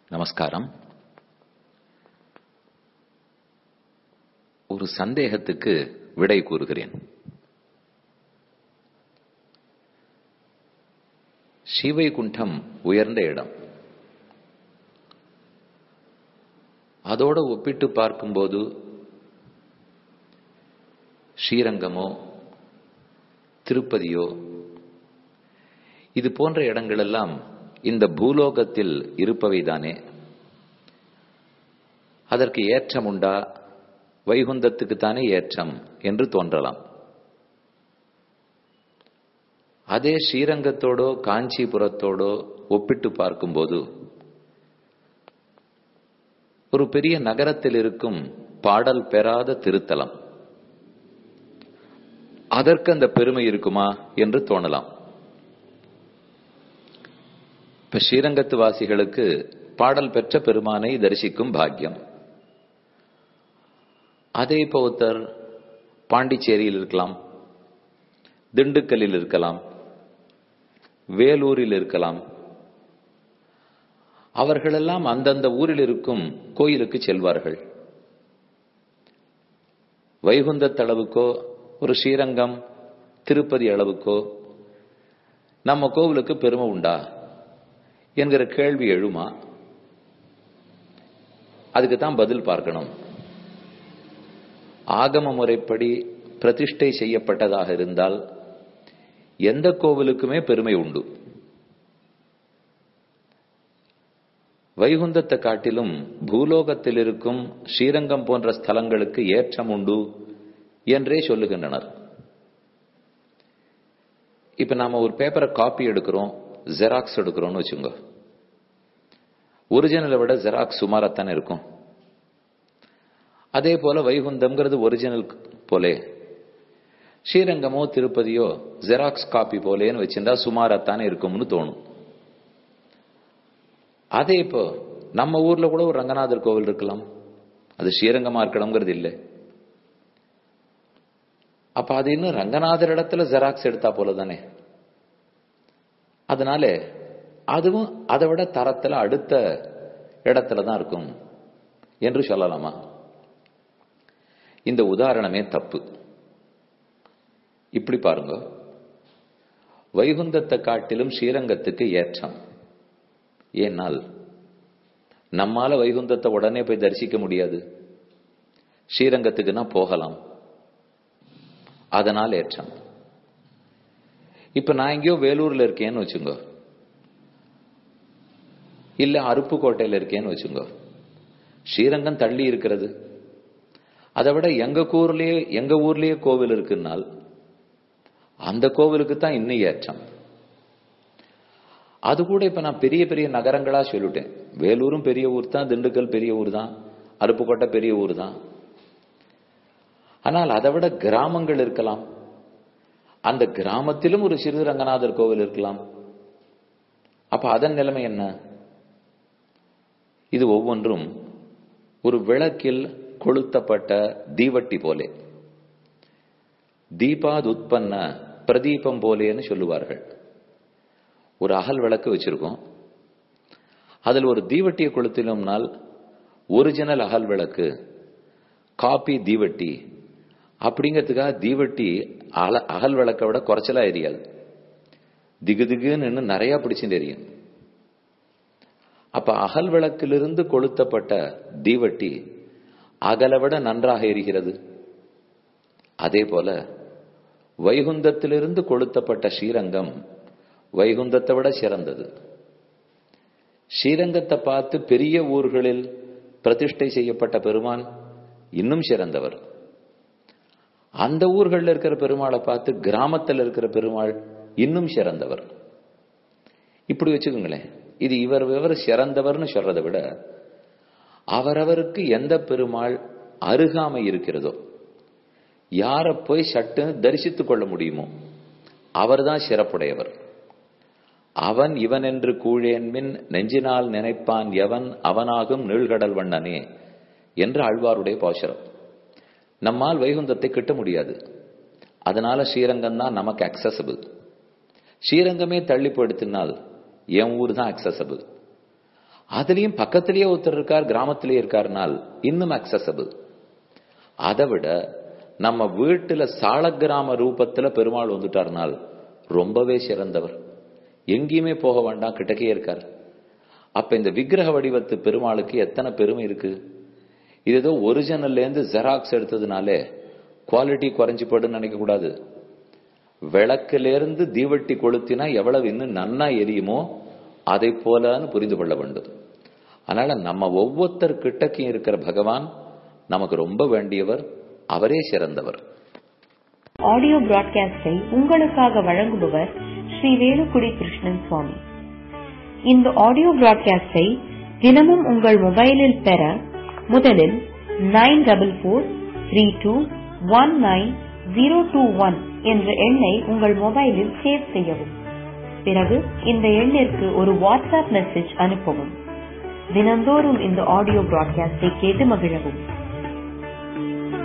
நமஸ்காரம் ஒரு சந்தேகத்துக்கு விடை கூறுகிறேன் ஸ்ரீவைகுண்டம் உயர்ந்த இடம் அதோட ஒப்பிட்டு பார்க்கும்போது ஸ்ரீரங்கமோ திருப்பதியோ இது போன்ற இடங்களெல்லாம் இந்த பூலோகத்தில் இருப்பவைதானே அதற்கு ஏற்றம் உண்டா வைகுந்தத்துக்கு தானே ஏற்றம் என்று தோன்றலாம் அதே ஸ்ரீரங்கத்தோடோ காஞ்சிபுரத்தோடோ ஒப்பிட்டு பார்க்கும்போது ஒரு பெரிய நகரத்தில் இருக்கும் பாடல் பெறாத திருத்தலம் அதற்கு அந்த பெருமை இருக்குமா என்று தோணலாம் இப்ப ஸ்ரீரங்கத்து வாசிகளுக்கு பாடல் பெற்ற பெருமானை தரிசிக்கும் பாக்கியம் அதே இப்போ ஒருத்தர் பாண்டிச்சேரியில் இருக்கலாம் திண்டுக்கல்லில் இருக்கலாம் வேலூரில் இருக்கலாம் அவர்களெல்லாம் அந்தந்த ஊரில் இருக்கும் கோயிலுக்கு செல்வார்கள் வைகுந்தத் அளவுக்கோ ஒரு ஸ்ரீரங்கம் திருப்பதி அளவுக்கோ நம்ம கோவிலுக்கு பெருமை உண்டா என்கிற கேள்வி எழுமா அதுக்கு தான் பதில் பார்க்கணும் ஆகம முறைப்படி பிரதிஷ்டை செய்யப்பட்டதாக இருந்தால் எந்த கோவிலுக்குமே பெருமை உண்டு வைகுந்தத்தை காட்டிலும் பூலோகத்தில் இருக்கும் ஸ்ரீரங்கம் போன்ற ஸ்தலங்களுக்கு ஏற்றம் உண்டு என்றே சொல்லுகின்றனர் இப்ப நாம ஒரு பேப்பரை காப்பி எடுக்கிறோம் ஜெராக்ஸ் எடுக்கிறோம்னு வச்சுங்க ஒரிஜினலை விட ஜெராக்ஸ் சுமாராத்தானே இருக்கும் அதே போல வைகுந்தம்ங்கிறது ஒரிஜினல் போலே ஸ்ரீரங்கமோ திருப்பதியோ ஜெராக்ஸ் காப்பி போலேன்னு வச்சிருந்தா சுமாராத்தானே இருக்கும்னு தோணும் அதே இப்போ நம்ம ஊர்ல கூட ஒரு ரங்கநாதர் கோவில் இருக்கலாம் அது ஸ்ரீரங்கமா இருக்கணுங்கிறது இல்லை அப்ப அது இன்னும் ரங்கநாதர் இடத்துல ஜெராக்ஸ் எடுத்தா போல தானே அதனால அதுவும் அதை விட தரத்துல அடுத்த இடத்துல தான் இருக்கும் என்று சொல்லலாமா இந்த உதாரணமே தப்பு இப்படி பாருங்க வைகுந்தத்தை காட்டிலும் ஸ்ரீரங்கத்துக்கு ஏற்றம் ஏனால் நம்மால வைகுந்தத்தை உடனே போய் தரிசிக்க முடியாது ஸ்ரீரங்கத்துக்குன்னா போகலாம் அதனால் ஏற்றம் இப்ப நான் எங்கேயோ வேலூர்ல இருக்கேன்னு வச்சுங்க இல்ல அருப்புக்கோட்டையில இருக்கேன்னு வச்சுங்க ஸ்ரீரங்கம் தள்ளி இருக்கிறது அதை விட எங்க ஊர்லயே எங்க ஊர்லயே கோவில் இருக்குன்னால் அந்த கோவிலுக்கு தான் இன்னும் ஏற்றம் அது கூட இப்ப நான் பெரிய பெரிய நகரங்களா சொல்லிட்டேன் வேலூரும் பெரிய ஊர் தான் திண்டுக்கல் பெரிய ஊர் தான் அருப்புக்கோட்டை பெரிய ஊர் தான் ஆனால் அதை விட கிராமங்கள் இருக்கலாம் அந்த கிராமத்திலும் ஒரு சிறு ரங்கநாதர் கோவில் இருக்கலாம் அப்ப அதன் நிலைமை என்ன இது ஒவ்வொன்றும் ஒரு விளக்கில் கொளுத்தப்பட்ட தீவட்டி போலே தீபாத் உற்பன்ன பிரதீபம் போலேன்னு சொல்லுவார்கள் ஒரு அகல் விளக்கு வச்சிருக்கோம் அதில் ஒரு தீவட்டியை கொளுத்தினோம்னால் ஒரிஜினல் அகல் விளக்கு காப்பி தீவட்டி அப்படிங்கிறதுக்காக தீவட்டி அல அகல் விளக்கை விட குறைச்சலா எரியாது திகு திகுன்னு நிறைய பிடிச்சுட்டு எரியும் அப்ப அகல் விளக்கிலிருந்து கொளுத்தப்பட்ட தீவட்டி அகலை விட நன்றாக எரிகிறது அதே போல வைகுந்தத்திலிருந்து கொளுத்தப்பட்ட ஸ்ரீரங்கம் வைகுந்தத்தை விட சிறந்தது ஸ்ரீரங்கத்தை பார்த்து பெரிய ஊர்களில் பிரதிஷ்டை செய்யப்பட்ட பெருமான் இன்னும் சிறந்தவர் அந்த ஊர்களில் இருக்கிற பெருமாளை பார்த்து கிராமத்தில் இருக்கிற பெருமாள் இன்னும் சிறந்தவர் இப்படி வச்சுக்கோங்களேன் இது இவர் இவர் சிறந்தவர்னு சொல்றதை விட அவரவருக்கு எந்த பெருமாள் அருகாமை இருக்கிறதோ யார போய் சட்டு தரிசித்துக் கொள்ள முடியுமோ அவர்தான் சிறப்புடையவர் அவன் இவன் என்று கூழேன்மின் நெஞ்சினால் நினைப்பான் எவன் அவனாகும் நீழ்கடல் வண்ணனே என்று ஆழ்வாருடைய பாசுரம் நம்மால் வைகுந்தத்தை கிட்ட முடியாது அதனால ஸ்ரீரங்கம் தான் நமக்கு அக்சசபிள் ஸ்ரீரங்கமே தள்ளி போயிடுத்தினால் என் ஊர் தான் அக்சசபிள் அதுலயும் பக்கத்திலேயே ஒருத்தர் இருக்கார் கிராமத்திலேயே இருக்காருனால் இன்னும் அக்சசபிள் அதை விட நம்ம வீட்டுல சாலக்கிராம ரூபத்துல பெருமாள் வந்துட்டார்னால் ரொம்பவே சிறந்தவர் எங்கேயுமே போக வேண்டாம் கிட்டக்கே இருக்கார் அப்ப இந்த விக்கிரக வடிவத்து பெருமாளுக்கு எத்தனை பெருமை இருக்கு இது ஏதோ ஒரிஜினல்ல இருந்து ஜெராக்ஸ் எடுத்ததுனாலே குவாலிட்டி குறைஞ்சு போடுன்னு நினைக்க கூடாது விளக்குல இருந்து தீவட்டி கொளுத்தினா எவ்வளவு இன்னும் நன்னா எரியுமோ அதை போலன்னு புரிந்து கொள்ள வேண்டும் அதனால நம்ம ஒவ்வொருத்தர் கிட்டக்கையும் இருக்கிற பகவான் நமக்கு ரொம்ப வேண்டியவர் அவரே சிறந்தவர் ஆடியோ பிராட்காஸ்டை உங்களுக்காக வழங்குபவர் ஸ்ரீ வேலுக்குடி கிருஷ்ணன் சுவாமி இந்த ஆடியோ பிராட்காஸ்டை தினமும் உங்கள் மொபைலில் பெற முதலில் nine double four three two one nine zero two one என்ற எண்ணை உங்கள் மொபைலில் சேவ் செய்யவும் பிறகு இந்த எண்ணிற்கு ஒரு வாட்ஸ்அப் மெசேஜ் அனுப்பவும் தினந்தோறும் இந்த ஆடியோ பிராட்காஸ்டை கேட்டு மகிழவும்